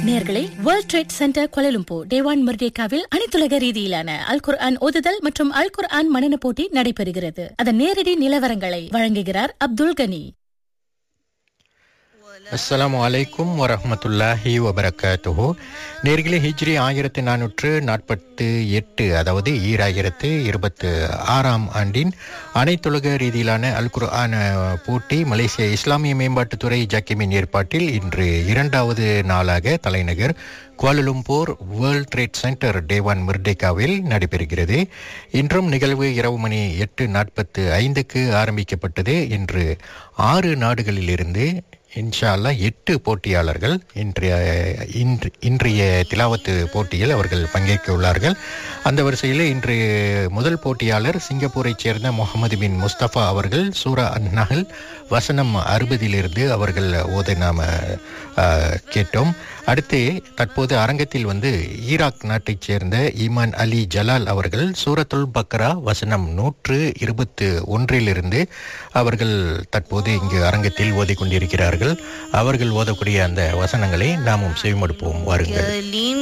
நேர்களை world trade centre Kuala Lumpur Dewan மிர்டேக்காவில் அனைத்துலக ரீதியிலான அல் குர்ஆன் ஓதுதல் மற்றும் அல் குர்ஆன் மனன போட்டி நடைபெறுகிறது அதன் நேரடி நிலவரங்களை வழங்குகிறார் அப்துல் கனி அஸ்ஸலாமு அலைக்கும் வரஹ்மத்துல்லாஹி வபரகாத்துஹு நேர்களே ஹிஜ்ரி ஆயிரத்தி நானூற்று நாற்பத்து எட்டு அதாவது ஈராயிரத்து இருபத்து ஆறாம் ஆண்டின் அனைத்துலக ரீதியிலான அல் குர்ஆன் போட்டி மலேசிய இஸ்லாமிய மேம்பாட்டுத்துறை ஜக்கிமின் ஏற்பாட்டில் இன்று இரண்டாவது நாளாக தலைநகர் Kuala Lumpur world trade centre Dewan மிர்டேகாவில் நடைபெறுகிறது இன்றும் நிகழ்வு இரவு மணி எட்டு நாற்பத்து ஐந்துக்கு ஆரம்பிக்கப்பட்டது இன்று ஆறு நாடுகளிலிருந்து இன்ஷா அல்லா எட்டு போட்டியாளர்கள் இன்றைய இன்று இன்றைய திலாவத்து போட்டியில் அவர்கள் பங்கேற்க உள்ளார்கள் அந்த வரிசையில் இன்று முதல் போட்டியாளர் சிங்கப்பூரைச் சேர்ந்த முகமது பின் முஸ்தபா அவர்கள் சூரா அந்நகல் வசனம் அறுபதிலிருந்து அவர்கள் ஓத நாம கேட்டோம் அடுத்து தற்போது அரங்கத்தில் வந்து ஈராக் நாட்டைச் சேர்ந்த ஈமான் அலி ஜலால் அவர்கள் சூரத்துல் பக்ரா வசனம் நூற்று இருபத்து ஒன்றிலிருந்து அவர்கள் தற்போது இங்கு அரங்கத்தில் ஓதிக் கொண்டிருக்கிறார்கள் அவர்கள் ஓதக்கூடிய அந்த வசனங்களை நாமும் செவிமடுப்போம் வாருங்கள்